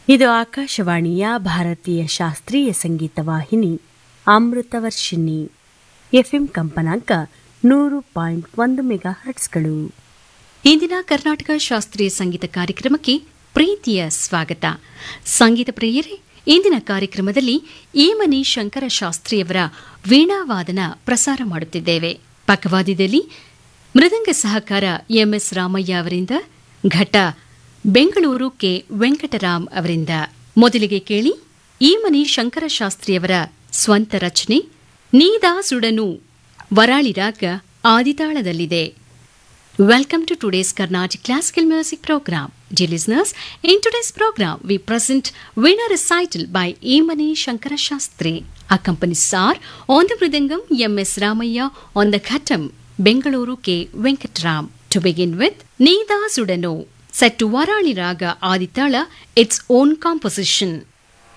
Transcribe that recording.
ಇದು ಆಕಾಶವಾಣಿಯ ಭಾರತೀಯ ಶಾಸ್ತ್ರೀಯ ಸಂಗೀತ ವಾಹಿನಿ ಅಮೃತವರ್ಷಿಣಿ ಎಫ್ಎಂ ಕಂಪನಾಂಕ ನೂರು ಪಾಯಿಂಟ್ ಒಂದು ಮೆಗಾ ಹರ್ಟ್ಸ್ಗಳು ಇಂದಿನ ಕರ್ನಾಟಕ ಶಾಸ್ತ್ರೀಯ ಸಂಗೀತ ಕಾರ್ಯಕ್ರಮಕ್ಕೆ ಪ್ರೀತಿಯ ಸ್ವಾಗತ ಸಂಗೀತ ಪ್ರಿಯರೇ ಇಂದಿನ ಕಾರ್ಯಕ್ರಮದಲ್ಲಿ ಈಮನಿ ಶಂಕರ ಶಾಸ್ತ್ರಿಯವರ ವೀಣಾವಾದನ ಪ್ರಸಾರ ಮಾಡುತ್ತಿದ್ದೇವೆ ಪಕ್ಕವಾದ್ಯದಲ್ಲಿ ಮೃದಂಗ ಸಹಕಾರ ಎಂಎಸ್ ರಾಮಯ್ಯ ಅವರಿಂದ ಘಟ ಬೆಂಗಳೂರು ಕೆ ವೆಂಕಟರಾಮ್ ಅವರಿಂದ ಮೊದಲಿಗೆ ಕೇಳಿ ಈಮನಿ ಶಂಕರ ಶಾಸ್ತ್ರಿಯವರ ಸ್ವಂತ ರಚನೆ ನೀದಾ ಸುಡನು ವರಾಳಿ ರಾಗ ಆದಿತಾಳದಲ್ಲಿದೆ Welcome to today's Carnatic Classical Music Program. Dear listeners, in today's program, we present Veena recital by Emani Shankara Shastri. Accompanies are on the Mridangam M.S. Ramaya, on the Khatam, Bengaluru K. Venkatram. To begin with, Nida Sudano, set to Varali Raga Aditala, its own composition.